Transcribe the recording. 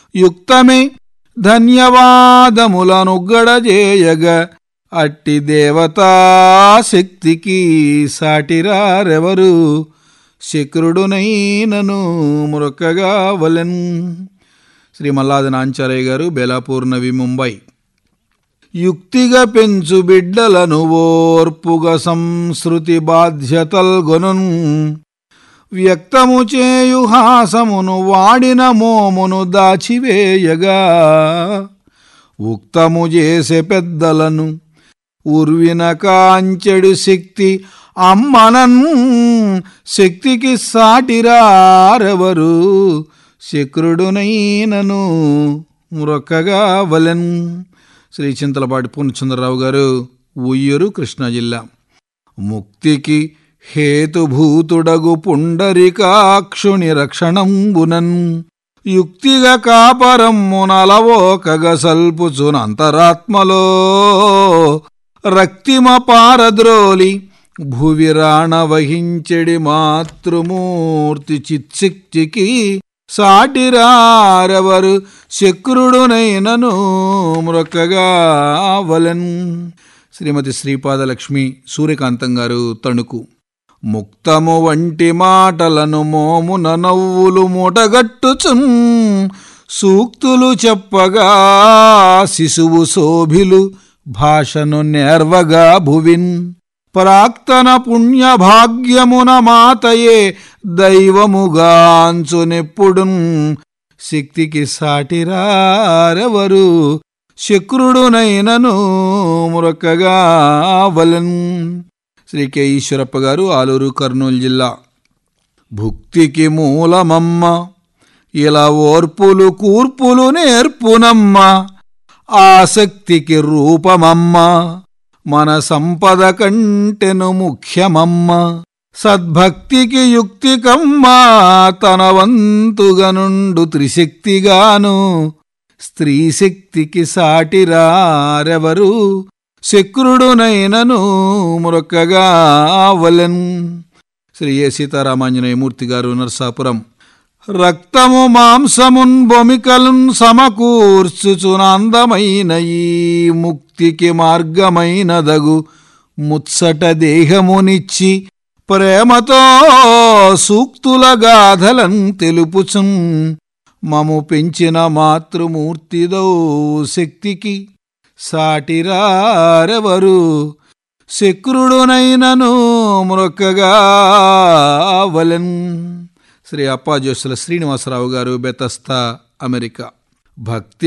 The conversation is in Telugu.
యుక్తమే ధన్యవాదములను గడజేయగ అట్టి దేవతా శక్తికి సాటిరారెవరు శక్రుడునైనను మురొక్కగా వలెన్ శ్రీ మల్లాది నాంచారయ్య గారు బెలాపూర్ నవి ముంబై యుక్తిగా పెంచు బిడ్డలను ఓర్పుగా సంస్కృతి బాధ్యతల్గొనున్ వ్యక్తము చేయు హాసమును వాడిన మోమును దాచివేయగా ఉక్తము చేసే పెద్దలను ఉర్విన కాంచెడు శక్తి అమ్మనన్ శక్తికి సాటిరారెవరు శక్రుడునైనను మురొక్కగా వలెన్ శ్రీ చింతలపాటి పూర్ణచంద్రరావు గారు ఉయ్యూరు కృష్ణా జిల్లా ముక్తికి హేతుభూతుడగు పుండరికాక్షుని రక్షణంబునన్ యుక్తిగా కాపరమ్మునలవోకగ సల్పుచునంతరాత్మలో రక్తిమ పారద్రోలి భువిరాణ వహించెడి మాతృమూర్తి చిత్శక్తికి సాటిరారెవరు శక్రుడునైనను మృక్కగా వలన్ శ్రీమతి శ్రీపాదలక్ష్మి సూర్యకాంతం గారు తణుకు ముక్తము వంటి మాటలను మోమున నవ్వులు మూటగట్టుచున్ సూక్తులు చెప్పగా శిశువు శోభిలు భాషను నేర్వగా భువిన్ ప్రాక్తన పుణ్యభాగ్యమున మాతయే దైవముగాంచునెప్పుడున్ శక్తికి సాటిరారెవరు శక్రుడునైనను మురక్కగా వలన్ శ్రీ కె ఈశ్వరప్ప గారు ఆలూరు కర్నూలు జిల్లా భుక్తికి మూలమమ్మ ఇలా ఓర్పులు కూర్పులు నేర్పునమ్మ ఆసక్తికి రూపమమ్మ మన సంపద కంటెను ముఖ్యమమ్మ సద్భక్తికి యుక్తికమ్మ తన వంతుగనుండు త్రిశక్తిగాను స్త్రీ శక్తికి సాటిరారెవరు శక్రుడునైనను మురొక్కగా వలెన్ శ్రీ ఏ సీతారామాంజనేయమూర్తి గారు నరసాపురం రక్తము మాంసమున్ బొమికలున్ సమకూర్చుచునందమైన ఈ ముక్తికి మార్గమైనదగు ముత్సట దేహమునిచ్చి ప్రేమతో సూక్తుల గాథలను తెలుపుచున్ మము పెంచిన మాతృమూర్తిదో శక్తికి సాటిరారెవరు శక్రుడునైనను మృక్కగా వలెన్ శ్రీ అప్పాజోసుల శ్రీనివాసరావు గారు బెతస్తా అమెరికా భక్తి